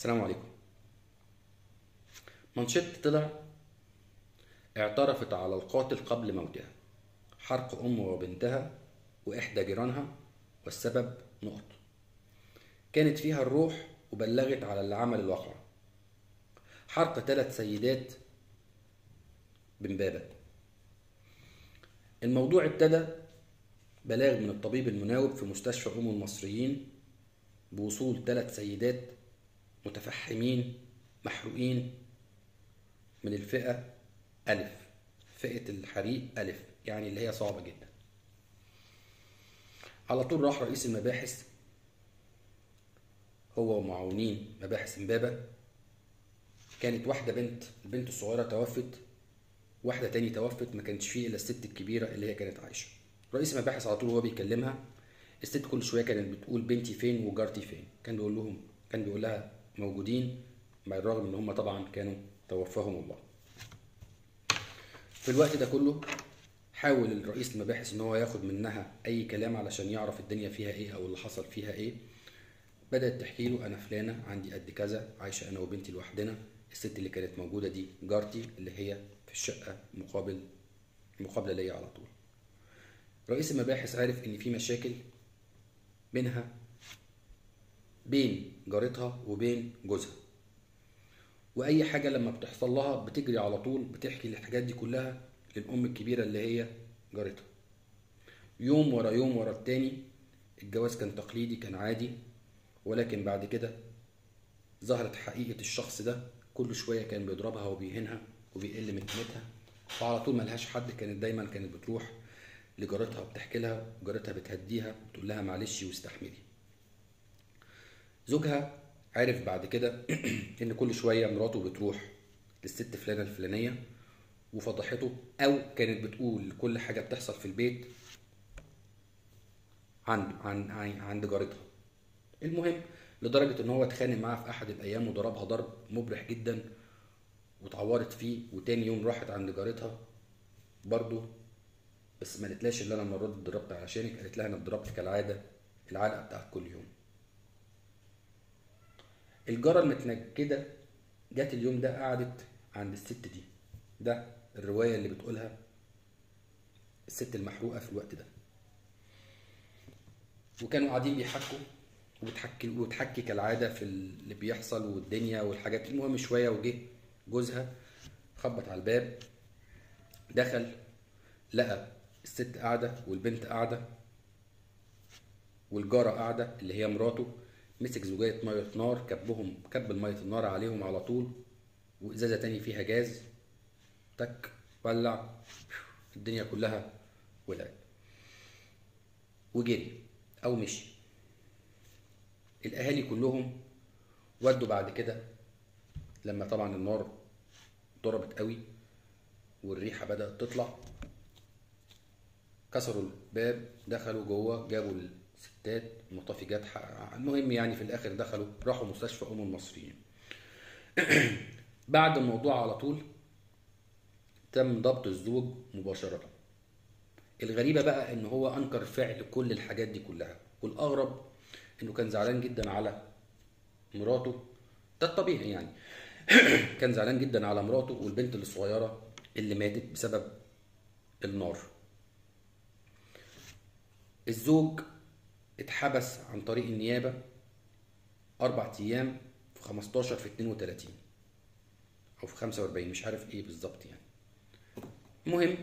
السلام عليكم منشط طلع اعترفت على القاتل قبل موتها حرق أمه وبنتها وإحدى جيرانها والسبب نقط كانت فيها الروح وبلغت على اللي عمل الواقعة حرق ثلاث سيدات بمبابة الموضوع ابتدى بلاغ من الطبيب المناوب في مستشفى أم المصريين بوصول ثلاث سيدات متفحمين محروقين من الفئة ألف فئة الحريق ألف يعني اللي هي صعبة جدا على طول راح رئيس المباحث هو ومعاونين مباحث امبابة كانت واحدة بنت البنت الصغيرة توفت واحدة تاني توفت ما كانش فيه إلا الست الكبيرة اللي هي كانت عايشة رئيس المباحث على طول وهو بيكلمها الست كل شوية كانت بتقول بنتي فين وجارتي فين كان بيقول لهم كان بيقول لها موجودين مع الرغم ان هم طبعا كانوا توفاهم الله في الوقت ده كله حاول الرئيس المباحث ان هو ياخد منها اي كلام علشان يعرف الدنيا فيها ايه او اللي حصل فيها ايه بدات تحكي له انا فلانه عندي قد كذا عايشه انا وبنتي لوحدنا الست اللي كانت موجوده دي جارتي اللي هي في الشقه مقابل مقابله ليا على طول رئيس المباحث عرف ان في مشاكل بينها بين جارتها وبين جوزها واي حاجه لما بتحصل لها بتجري على طول بتحكي الحاجات دي كلها للام الكبيره اللي هي جارتها يوم ورا يوم ورا التاني الجواز كان تقليدي كان عادي ولكن بعد كده ظهرت حقيقه الشخص ده كل شويه كان بيضربها وبيهينها وبيقل من قيمتها وعلى طول ملهاش حد كانت دايما كانت بتروح لجارتها بتحكي لها وجارتها بتهديها وتقول لها معلش واستحملي زوجها عرف بعد كده ان كل شويه مراته بتروح للست فلانه الفلانيه وفضحته او كانت بتقول كل حاجه بتحصل في البيت عند عن عند جارتها المهم لدرجه ان هو اتخانق معاها في احد الايام وضربها ضرب مبرح جدا واتعورت فيه وتاني يوم راحت عند جارتها برضه بس ما قالتلاش اللي انا المره دي اتضربت علشانك قالت لها انا اتضربت كالعاده العلقه بتاعت كل يوم الجارة المتنكدة جت اليوم ده قعدت عند الست دي ده الرواية اللي بتقولها الست المحروقة في الوقت ده وكانوا قاعدين بيحكوا وبتحكي وتحكي كالعادة في اللي بيحصل والدنيا والحاجات المهم شوية وجه جوزها خبط على الباب دخل لقى الست قاعدة والبنت قاعدة والجارة قاعدة اللي هي مراته مسك زجاجة مية نار كبهم كب المية النار عليهم على طول وإزازة تاني فيها جاز تك ولع الدنيا كلها ولعت وجري أو مشي الأهالي كلهم ودوا بعد كده لما طبعا النار ضربت قوي والريحة بدأت تطلع كسروا الباب دخلوا جوه جابوا ستات المطافي جت المهم يعني في الاخر دخلوا راحوا مستشفى ام المصريين بعد الموضوع على طول تم ضبط الزوج مباشرة الغريبة بقى ان هو انكر فعل كل الحاجات دي كلها والاغرب انه كان زعلان جدا على مراته ده الطبيعي يعني كان زعلان جدا على مراته والبنت الصغيرة اللي ماتت بسبب النار الزوج اتحبس عن طريق النيابة أربع أيام في 15 في 32 أو في 45 مش عارف إيه بالظبط يعني المهم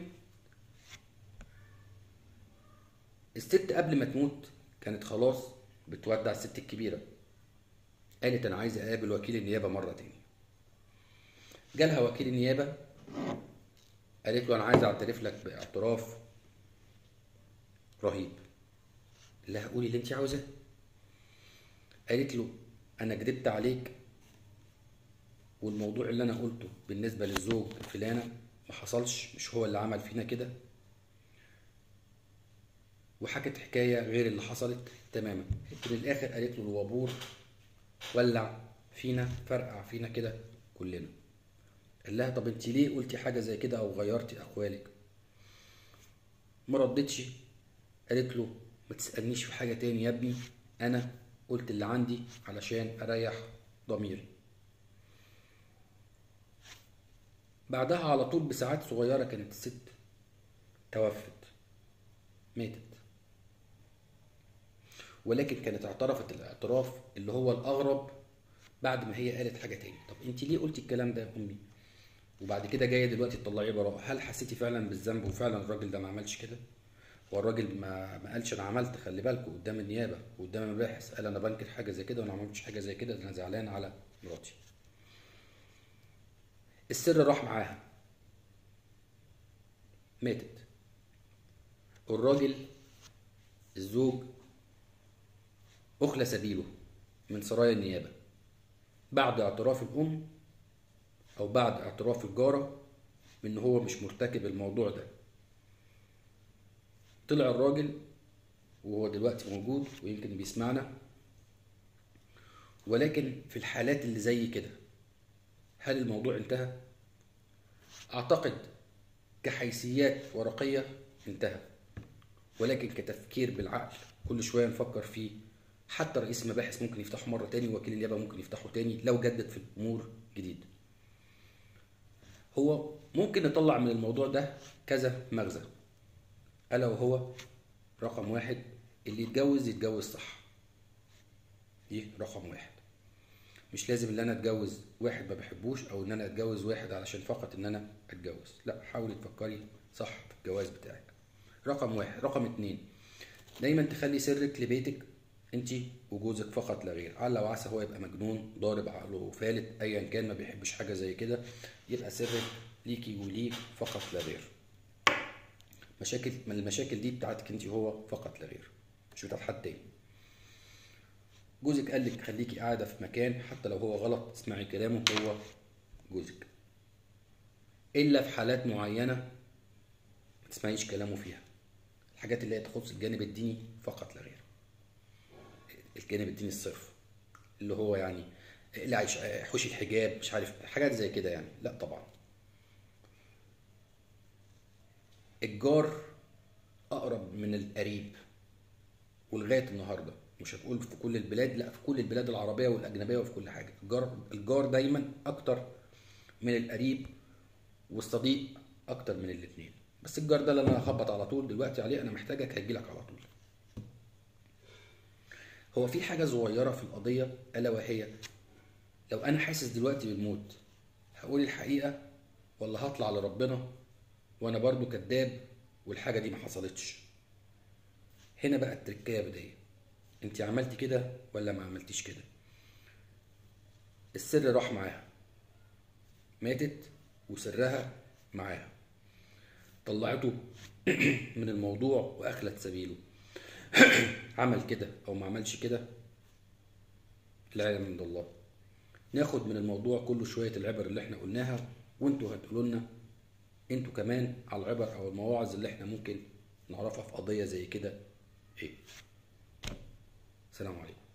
الست قبل ما تموت كانت خلاص بتودع الست الكبيرة قالت أنا عايزة أقابل وكيل النيابة مرة تاني جالها وكيل النيابة قالت له أنا عايزة أعترف لك باعتراف رهيب لا قولي اللي انت عاوزاه قالت له انا كدبت عليك والموضوع اللي انا قلته بالنسبه للزوج فلانه ما حصلش مش هو اللي عمل فينا كده وحكت حكايه غير اللي حصلت تماما في الاخر قالت له الوابور ولع فينا فرقع فينا كده كلنا قال لها طب انت ليه قلتي حاجه زي كده او غيرتي اقوالك ما ردتش قالت له ما تسألنيش في حاجة تاني يا ابني أنا قلت اللي عندي علشان أريح ضميري بعدها على طول بساعات صغيرة كانت الست توفت ماتت ولكن كانت اعترفت الاعتراف اللي هو الأغرب بعد ما هي قالت حاجة تاني طب انت ليه قلتي الكلام ده يا أمي وبعد كده جاية دلوقتي تطلعيه براءة هل حسيتي فعلا بالذنب وفعلا الراجل ده ما عملش كده هو الراجل ما ما قالش انا عملت خلي بالكم قدام النيابه وقدام المباحث قال انا بنكر حاجه زي كده وانا ما عملتش حاجه زي كده ده انا زعلان على مراتي السر راح معاها ماتت الراجل الزوج أخلى سبيله من سرايا النيابة بعد اعتراف الأم أو بعد اعتراف الجارة بأن هو مش مرتكب الموضوع ده طلع الراجل وهو دلوقتي موجود ويمكن بيسمعنا ولكن في الحالات اللي زي كده هل الموضوع انتهى؟ أعتقد كحيثيات ورقية انتهى ولكن كتفكير بالعقل كل شوية نفكر فيه حتى رئيس المباحث ممكن يفتحه مرة تاني ووكيل النيابة ممكن يفتحه تاني لو جدد في الأمور جديد هو ممكن نطلع من الموضوع ده كذا مغزى ألا وهو رقم واحد اللي يتجوز يتجوز صح دي رقم واحد مش لازم ان انا اتجوز واحد ما بحبوش او ان انا اتجوز واحد علشان فقط ان انا اتجوز لا حاولي تفكري صح في الجواز بتاعك رقم واحد رقم اتنين دايما تخلي سرك لبيتك انت وجوزك فقط لا غير على وعسى هو يبقى مجنون ضارب عقله فالت ايا كان ما بيحبش حاجه زي كده يبقى سرك ليكي وليك فقط لا غير مشاكل من المشاكل دي بتاعتك انت هو فقط لا غير مش بتاعت حد تاني جوزك قال لك خليكي قاعده في مكان حتى لو هو غلط اسمعي كلامه هو جوزك الا في حالات معينه ما تسمعيش كلامه فيها الحاجات اللي هي تخص الجانب الديني فقط لا غير الجانب الديني الصرف اللي هو يعني اللي حوشي الحجاب مش عارف حاجات زي كده يعني لا طبعا الجار اقرب من القريب ولغايه النهارده مش هتقول في كل البلاد لا في كل البلاد العربيه والاجنبيه وفي كل حاجه الجار الجار دايما اكتر من القريب والصديق اكتر من الاثنين بس الجار ده اللي انا هخبط على طول دلوقتي عليه انا محتاجك هجيلك على طول هو في حاجه صغيره في القضيه الا وهي لو انا حاسس دلوقتي بالموت هقول الحقيقه ولا هطلع لربنا وانا برضو كذاب والحاجه دي ما حصلتش هنا بقى التركية بداية انت عملتي كده ولا ما عملتيش كده السر راح معاها ماتت وسرها معاها طلعته من الموضوع واخلت سبيله عمل كده او ما عملش كده لا يعلم عند الله ناخد من الموضوع كله شوية العبر اللي احنا قلناها وانتوا هتقولوا لنا انتوا كمان على العبر او المواعظ اللي احنا ممكن نعرفها في قضية زي كده ايه السلام عليكم